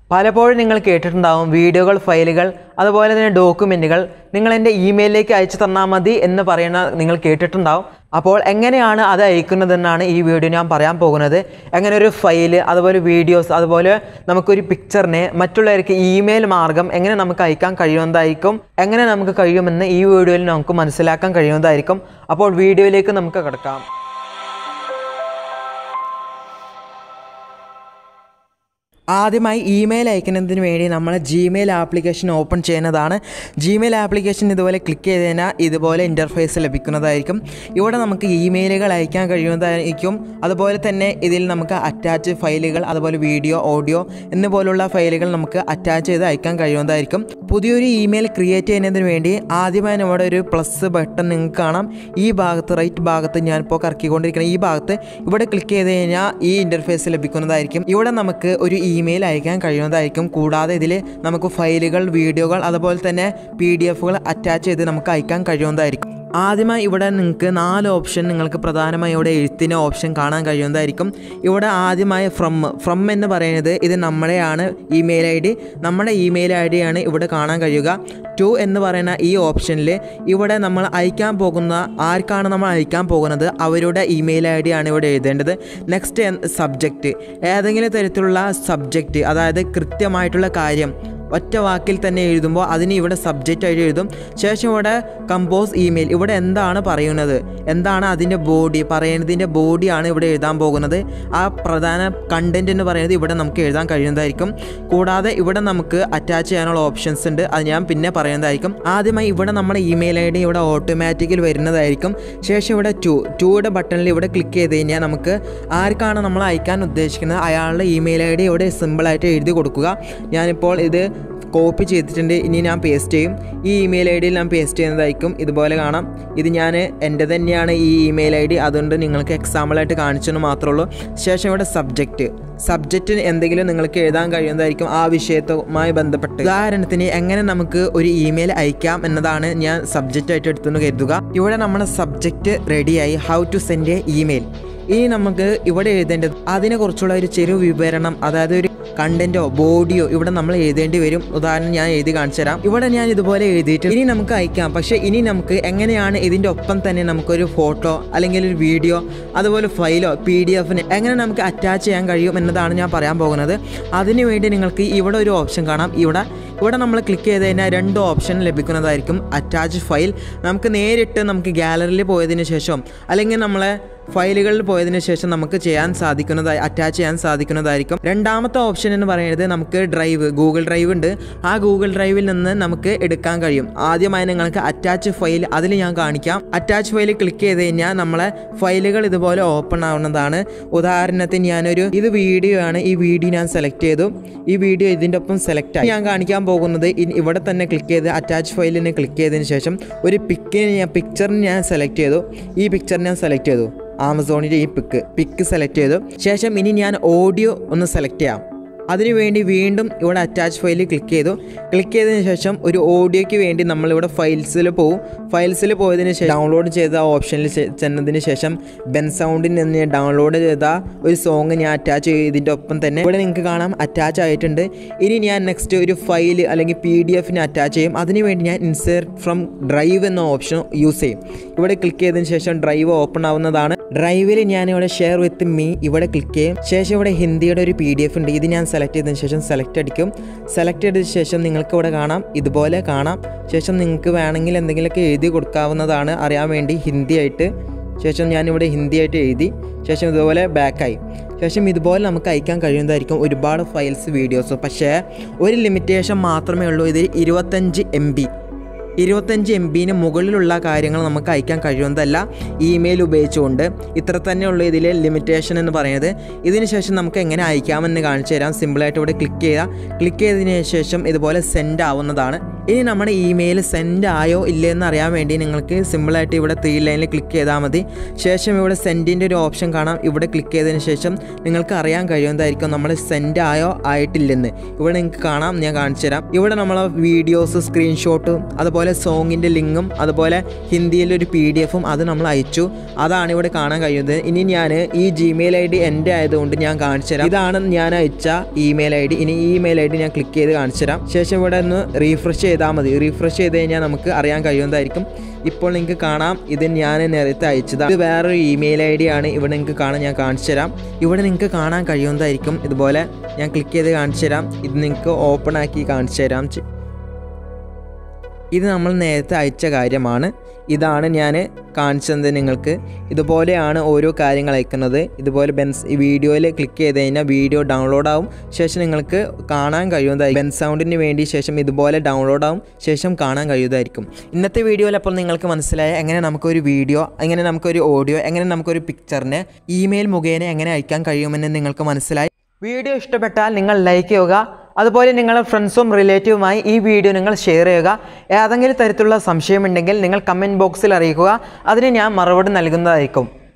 പലപ്പോഴും നിങ്ങൾ കേട്ടിട്ടുണ്ടാവും വീഡിയോകൾ ഫയലുകൾ അതുപോലെ തന്നെ ഡോക്യുമെൻറ്റുകൾ നിങ്ങൾ എൻ്റെ ഇമെയിലിലേക്ക് അയച്ചു തന്നാൽ മതി എന്ന് പറയുന്ന നിങ്ങൾ കേട്ടിട്ടുണ്ടാവും അപ്പോൾ എങ്ങനെയാണ് അത് അയക്കുന്നതെന്നാണ് ഈ വീഡിയോ ഞാൻ പറയാൻ പോകുന്നത് എങ്ങനെ ഒരു ഫയല് അതുപോലെ വീഡിയോസ് അതുപോലെ നമുക്കൊരു പിക്ചറിനെ മറ്റുള്ളവർക്ക് ഇമെയിൽ മാർഗം എങ്ങനെ നമുക്ക് അയക്കാൻ കഴിയുന്നതായിരിക്കും എങ്ങനെ നമുക്ക് കഴിയുമെന്ന് ഈ വീഡിയോയിൽ നമുക്ക് മനസ്സിലാക്കാൻ കഴിയുന്നതായിരിക്കും അപ്പോൾ വീഡിയോയിലേക്ക് നമുക്ക് കിടക്കാം ആദ്യമായി ഇമെയിൽ അയക്കുന്നതിന് വേണ്ടി നമ്മൾ ജിമെയിൽ ആപ്ലിക്കേഷൻ ഓപ്പൺ ചെയ്യുന്നതാണ് ജിമെയിൽ ആപ്ലിക്കേഷൻ ഇതുപോലെ ക്ലിക്ക് ചെയ്ത് കഴിഞ്ഞാൽ ഇതുപോലെ ഇൻ്റർഫേസ് ലഭിക്കുന്നതായിരിക്കും ഇവിടെ നമുക്ക് ഇമെയിലുകൾ അയക്കാൻ കഴിയുന്നതായിരിക്കും അതുപോലെ തന്നെ ഇതിൽ നമുക്ക് അറ്റാച്ച് ഫയലുകൾ അതുപോലെ വീഡിയോ ഓഡിയോ എന്നുപോലുള്ള ഫയലുകൾ നമുക്ക് അറ്റാച്ച് ചെയ്ത് അയക്കാൻ കഴിയുന്നതായിരിക്കും പുതിയൊരു ഇമെയിൽ ക്രിയേറ്റ് ചെയ്യുന്നതിന് വേണ്ടി ആദ്യമായി നമ്മുടെ ഒരു പ്ലസ് ബട്ടൺ നിങ്ങൾക്ക് കാണാം ഈ ഭാഗത്ത് റൈറ്റ് ഭാഗത്ത് ഞാനിപ്പോൾ കറക്കിക്കൊണ്ടിരിക്കുന്ന ഈ ഭാഗത്ത് ഇവിടെ ക്ലിക്ക് ചെയ്ത് കഴിഞ്ഞാൽ ഈ ഇൻ്റർഫേസ് ലഭിക്കുന്നതായിരിക്കും ഇവിടെ നമുക്ക് ഒരു ഇമെയിൽ അയക്കാൻ കഴിയുന്നതായിരിക്കും കൂടാതെ ഇതിൽ നമുക്ക് ഫയലുകൾ വീഡിയോകൾ അതുപോലെ തന്നെ പി ഡി എഫുകൾ അറ്റാച്ച് ചെയ്ത് നമുക്ക് അയക്കാൻ കഴിയുന്നതായിരിക്കും ആദ്യമായി ഇവിടെ നിങ്ങൾക്ക് നാല് ഓപ്ഷൻ നിങ്ങൾക്ക് പ്രധാനമായി ഇവിടെ എഴുത്തിൻ്റെ ഓപ്ഷൻ കാണാൻ കഴിയുന്നതായിരിക്കും ഇവിടെ ആദ്യമായി ഫ്രം ഫ്രം എന്ന് പറയുന്നത് ഇത് നമ്മുടെയാണ് ഇമെയിൽ ഐ ഡി നമ്മുടെ ഇമെയിൽ ഐ ഡിയാണ് ഇവിടെ കാണാൻ കഴിയുക ടു എന്ന് പറയുന്ന ഈ ഓപ്ഷനിൽ ഇവിടെ നമ്മൾ അയക്കാൻ പോകുന്ന ആർക്കാണ് നമ്മൾ അയക്കാൻ പോകുന്നത് അവരുടെ ഇമെയിൽ ഐ ഡി ആണ് ഇവിടെ എഴുതേണ്ടത് നെക്സ്റ്റ് സബ്ജക്റ്റ് ഏതെങ്കിലും തരത്തിലുള്ള സബ്ജക്റ്റ് അതായത് കൃത്യമായിട്ടുള്ള കാര്യം ഒറ്റ വാക്കിൽ തന്നെ എഴുതുമ്പോൾ അതിന് ഇവിടെ സബ്ജക്റ്റ് ആയിട്ട് എഴുതും ശേഷം ഇവിടെ കമ്പോസ് ഇമെയിൽ ഇവിടെ എന്താണ് പറയുന്നത് എന്താണ് അതിൻ്റെ ബോഡി പറയുന്നതിൻ്റെ ബോഡിയാണ് ഇവിടെ എഴുതാൻ പോകുന്നത് ആ പ്രധാന കണ്ടൻറ് എന്ന് പറയുന്നത് ഇവിടെ നമുക്ക് എഴുതാൻ കഴിയുന്നതായിരിക്കും കൂടാതെ ഇവിടെ നമുക്ക് അറ്റാച്ച് ചെയ്യാനുള്ള ഓപ്ഷൻസ് ഉണ്ട് അത് ഞാൻ പിന്നെ പറയുന്നതായിരിക്കും ആദ്യമായി ഇവിടെ നമ്മുടെ ഇമെയിൽ ഐ ഡി ഇവിടെ ഓട്ടോമാറ്റിക്കൽ വരുന്നതായിരിക്കും ശേഷം ഇവിടെ ടു ടൂയുടെ ബട്ടണിൽ ഇവിടെ ക്ലിക്ക് ചെയ്ത് കഴിഞ്ഞാൽ നമുക്ക് ആർക്കാണ് നമ്മൾ അയക്കാൻ ഉദ്ദേശിക്കുന്നത് അയാളുടെ ഇമെയിൽ ഐ ഡി ഇവിടെ സിമ്പിളായിട്ട് എഴുതി കൊടുക്കുക ഞാനിപ്പോൾ ഇത് കോപ്പി ചെയ്തിട്ടുണ്ട് ഇനി ഞാൻ പേസ്റ്റ് ചെയ്യും ഈ ഇമെയിൽ ഐ ഡിയിൽ ഞാൻ പേസ്റ്റ് ചെയ്യുന്നതായിരിക്കും ഇതുപോലെ കാണാം ഇത് ഞാൻ എൻ്റെ തന്നെയാണ് ഈ ഇമെയിൽ ഐ ഡി അതുകൊണ്ട് നിങ്ങൾക്ക് എക്സാമ്പിളായിട്ട് കാണിച്ചെന്ന് മാത്രമേ ഉള്ളൂ ശേഷം ഇവിടെ സബ്ജക്റ്റ് സബ്ജക്റ്റിന് എന്തെങ്കിലും നിങ്ങൾക്ക് എഴുതാൻ കഴിയുന്നതായിരിക്കും ആ വിഷയത്തുമായി ബന്ധപ്പെട്ട് ഉദാഹരണത്തിന് എങ്ങനെ നമുക്ക് ഒരു ഇമെയിൽ അയക്കാം എന്നതാണ് ഞാൻ സബ്ജക്റ്റ് ആയിട്ട് എടുത്തെന്ന് കരുതുക ഇവിടെ നമ്മുടെ സബ്ജക്റ്റ് റെഡിയായി how to send a email ഇനി നമുക്ക് ഇവിടെ എഴുതേണ്ടത് അതിനെക്കുറിച്ചുള്ള ഒരു ചെറു വിവരണം അതായത് ഒരു കണ്ടന്റോ ബോഡിയോ ഇവിടെ നമ്മൾ എഴുതേണ്ടി വരും ഉദാഹരണം ഞാൻ എഴുതി കാണിച്ചു തരാം ഇവിടെ ഞാൻ ഇതുപോലെ എഴുതിയിട്ട് ഇനി നമുക്ക് അയക്കാം പക്ഷേ ഇനി നമുക്ക് എങ്ങനെയാണ് ഇതിൻ്റെ ഒപ്പം തന്നെ നമുക്കൊരു ഫോട്ടോ അല്ലെങ്കിൽ ഒരു വീഡിയോ അതുപോലെ ഫയലോ പി ഡി എഫിന് എങ്ങനെ നമുക്ക് അറ്റാച്ച് ചെയ്യാൻ കഴിയും എന്നതാണ് ഞാൻ പറയാൻ പോകുന്നത് അതിനുവേണ്ടി നിങ്ങൾക്ക് ഇവിടെ ഒരു ഓപ്ഷൻ കാണാം ഇവിടെ ഇവിടെ നമ്മൾ ക്ലിക്ക് ചെയ്ത് കഴിഞ്ഞാൽ രണ്ട് ഓപ്ഷൻ ലഭിക്കുന്നതായിരിക്കും അറ്റാച്ച് ഫയൽ നമുക്ക് നേരിട്ട് നമുക്ക് ഗാലറിയിൽ പോയതിന് ശേഷം അല്ലെങ്കിൽ നമ്മളെ ഫയലുകളിൽ പോയതിന് ശേഷം നമുക്ക് ചെയ്യാൻ സാധിക്കുന്നതായി അറ്റാച്ച് ചെയ്യാൻ സാധിക്കുന്നതായിരിക്കും രണ്ടാമത്തെ ഓപ്ഷൻ എന്ന് പറയുന്നത് നമുക്ക് ഡ്രൈവ് ഗൂഗിൾ ഡ്രൈവ് ഉണ്ട് ആ ഗൂഗിൾ ഡ്രൈവിൽ നിന്ന് നമുക്ക് എടുക്കാൻ കഴിയും ആദ്യമായി നിങ്ങൾക്ക് അറ്റാച്ച് ഫയൽ അതിൽ ഞാൻ കാണിക്കാം അറ്റാച്ച് ഫയൽ ക്ലിക്ക് ചെയ്ത് കഴിഞ്ഞാൽ നമ്മളെ ഫയലുകൾ ഇതുപോലെ ഓപ്പൺ ആവുന്നതാണ് ഉദാഹരണത്തിന് ഞാനൊരു ഇത് വീഡിയോ ആണ് ഈ വീഡിയോ ഞാൻ സെലക്ട് ചെയ്തു ഈ വീഡിയോ ഇതിൻ്റെ ഒപ്പം സെലക്ട് ആയി ഞാൻ കാണിക്കാൻ പോകുന്നത് ഇ- ഇവിടെ തന്നെ ക്ലിക്ക് ചെയ്ത് അറ്റാച്ച് ഫയലിന് ക്ലിക്ക് ചെയ്തതിന് ശേഷം ഒരു പിക്കിന് ഞാൻ പിക്ചറിന് ഞാൻ സെലക്ട് ചെയ്തു ഈ പിക്ചർ ഞാൻ സെലക്ട് ചെയ്തു ആമസോണിൻ്റെ ഈ പിക്ക് പിക്ക് സെലക്ട് ചെയ്തു ശേഷം ഇനി ഞാൻ ഓഡിയോ ഒന്ന് സെലക്ട് ചെയ്യാം അതിനുവേണ്ടി വീണ്ടും ഇവിടെ അറ്റാച്ച് ഫയലിൽ ക്ലിക്ക് ചെയ്തു ക്ലിക്ക് ചെയ്തതിന് ശേഷം ഒരു ഓഡിയോയ്ക്ക് വേണ്ടി നമ്മളിവിടെ ഫയൽസിൽ പോകും ഫയൽസിൽ പോയതിന് ശേഷം ഡൗൺലോഡ് ചെയ്ത ഓപ്ഷനിൽ ചെ- ചെന്നതിന് ശേഷം ബെൻ സൗണ്ടിൽ നിന്ന് ഞാൻ ഡൗൺലോഡ് ചെയ്ത ഒരു സോങ് ഞാൻ അറ്റാച്ച് ചെയ്തതിൻ്റെ ഒപ്പം തന്നെ ഇവിടെ നിങ്ങൾക്ക് കാണാം അറ്റാച്ച് ആയിട്ടുണ്ട് ഇനി ഞാൻ നെക്സ്റ്റ് ഒരു ഫയൽ അല്ലെങ്കിൽ പി ഡി എഫിന് അറ്റാച്ച് ചെയ്യും അതിനുവേണ്ടി ഞാൻ ഇൻസേർട്ട് ഫ്രം ഡ്രൈവ് എന്ന ഓപ്ഷൻ യൂസ് ചെയ്യും ഇവിടെ ക്ലിക്ക് ചെയ്തതിന് ശേഷം ഡ്രൈവ് ഓപ്പൺ ആവുന്നതാണ് ഡ്രൈവിൽ ഞാൻ ഇവിടെ ഷെയർ വിത്ത് മീ ഇവിടെ ക്ലിക്ക് ചെയ്യും ശേഷം ഇവിടെ ഹിന്ദിയുടെ ഒരു പി ഡി എഫ് ഉണ്ട് ഇത് ഞാൻ സെലക്ട് ചെയ്തതിന് ശേഷം സെലക്ട് അടിക്കും സെലക്ട് ചെയ്തതിന് ശേഷം നിങ്ങൾക്ക് ഇവിടെ കാണാം ഇതുപോലെ കാണാം ശേഷം നിങ്ങൾക്ക് വേണമെങ്കിൽ എന്തെങ്കിലുമൊക്കെ എഴുതി കൊടുക്കാവുന്നതാണ് അറിയാൻ വേണ്ടി ഹിന്ദി ആയിട്ട് ശേഷം ഞാനിവിടെ ഹിന്ദി ആയിട്ട് എഴുതി ശേഷം ഇതുപോലെ ബാക്കായി ശേഷം ഇതുപോലെ നമുക്ക് അയക്കാൻ കഴിയുന്നതായിരിക്കും ഒരുപാട് ഫയൽസ് വീഡിയോസ് പക്ഷേ ഒരു ലിമിറ്റേഷൻ മാത്രമേ ഉള്ളൂ ഇതിൽ ഇരുപത്തഞ്ച് എം ബി ഇരുപത്തഞ്ച് എം ബിന് മുകളിലുള്ള കാര്യങ്ങൾ നമുക്ക് അയക്കാൻ കഴിയുന്നതല്ല ഇമെയിൽ ഉപയോഗിച്ചുകൊണ്ട് ഇത്ര തന്നെയുള്ളൂ ഇതിലെ ലിമിറ്റേഷൻ എന്ന് പറയുന്നത് ഇതിന് ശേഷം നമുക്ക് എങ്ങനെ അയക്കാമെന്ന് കാണിച്ചു തരാം സിമ്പിളായിട്ട് ഇവിടെ ക്ലിക്ക് ചെയ്യുക ക്ലിക്ക് ചെയ്തതിന് ശേഷം ഇതുപോലെ സെൻഡ് ആവുന്നതാണ് ഇനി നമ്മുടെ ഇമെയിൽ സെൻഡ് ആയോ ഇല്ലയെന്ന് അറിയാൻ വേണ്ടി നിങ്ങൾക്ക് സിമ്പിളായിട്ട് ഇവിടെ ത്രീ ലൈനിൽ ക്ലിക്ക് ചെയ്താൽ മതി ശേഷം ഇവിടെ സെൻഡിൻ്റെ ഒരു ഓപ്ഷൻ കാണാം ഇവിടെ ക്ലിക്ക് ചെയ്തതിന് ശേഷം നിങ്ങൾക്ക് അറിയാൻ കഴിയുന്നതായിരിക്കും നമ്മൾ സെൻഡ് ആയോ ആയിട്ടില്ലെന്ന് ഇവിടെ നിങ്ങൾക്ക് കാണാം ഞാൻ കാണിച്ചു തരാം ഇവിടെ നമ്മൾ വീഡിയോസ് സ്ക്രീൻഷോട്ടും അതുപോലെ സോങ്ങിൻ്റെ ലിങ്കും അതുപോലെ ഹിന്ദിയിലെ ഒരു പി ഡി എഫും അത് നമ്മൾ അയച്ചു അതാണ് ഇവിടെ കാണാൻ കഴിയുന്നത് ഇനി ഞാൻ ഈ ജിമെയിൽ ഐ ഡി എൻ്റെ ആയതുകൊണ്ട് ഞാൻ കാണിച്ചു തരാം ഇതാണ് ഞാൻ അയച്ച ഇമെയിൽ ഐ ഡി ഇനി ഈ ഇമെയിൽ ഐ ഡി ഞാൻ ക്ലിക്ക് ചെയ്ത് കാണിച്ചു തരാം ശേഷം ഇവിടെ ഒന്ന് റീഫ്രഷ് ചെയ്താൽ മതി റീഫ്രഷ് ചെയ്ത് കഴിഞ്ഞാൽ നമുക്ക് അറിയാൻ കഴിയുന്നതായിരിക്കും ഇപ്പോൾ നിങ്ങൾക്ക് കാണാം ഇത് ഞാൻ നേരത്തെ അയച്ചതാണ് ഇത് വേറൊരു ഇമെയിൽ ഐ ഡി ആണ് ഇവിടെ നിങ്ങൾക്ക് കാണാൻ ഞാൻ കാണിച്ചു തരാം ഇവിടെ നിങ്ങൾക്ക് കാണാൻ കഴിയുന്നതായിരിക്കും ഇതുപോലെ ഞാൻ ക്ലിക്ക് ചെയ്ത് കാണിച്ചു തരാം ഇത് നിങ്ങൾക്ക് ഓപ്പൺ ആക്കി കാണിച്ചു തരാം ചെ- ഇത് നമ്മൾ നേരത്തെ അയച്ച കാര്യമാണ് ഇതാണ് ഞാൻ കാണിച്ചത് നിങ്ങൾക്ക് ഇതുപോലെയാണ് ഓരോ കാര്യങ്ങൾ അയക്കുന്നത് ഇതുപോലെ ബെൻസ് ഈ വീഡിയോയിൽ ക്ലിക്ക് ചെയ്ത് കഴിഞ്ഞാൽ വീഡിയോ ഡൗൺലോഡ് ആവും ശേഷം നിങ്ങൾക്ക് കാണാൻ കഴിയുന്നതായിരിക്കും ബെൻ സൗണ്ടിന് വേണ്ടി ശേഷം ഇതുപോലെ ഡൗൺലോഡ് ആവും ശേഷം കാണാൻ കഴിയുന്നതായിരിക്കും ഇന്നത്തെ വീഡിയോയിൽ അപ്പോൾ നിങ്ങൾക്ക് മനസ്സിലായ എങ്ങനെ നമുക്കൊരു വീഡിയോ എങ്ങനെ നമുക്കൊരു ഓഡിയോ എങ്ങനെ നമുക്കൊരു പിക്ചറിന് ഇമെയിൽ മുഖേന എങ്ങനെ അയക്കാൻ കഴിയുമെന്ന് നിങ്ങൾക്ക് മനസ്സിലായി വീഡിയോ ഇഷ്ടപ്പെട്ടാൽ നിങ്ങൾ ലൈക്ക് ചെയ്യുക അതുപോലെ നിങ്ങളുടെ ഫ്രണ്ട്സും റിലേറ്റീവുമായി ഈ വീഡിയോ നിങ്ങൾ ഷെയർ ചെയ്യുക ഏതെങ്കിലും തരത്തിലുള്ള സംശയമുണ്ടെങ്കിൽ നിങ്ങൾ കമൻറ്റ് ബോക്സിൽ അറിയിക്കുക അതിന് ഞാൻ മറുപടി നൽകുന്നതായിരിക്കും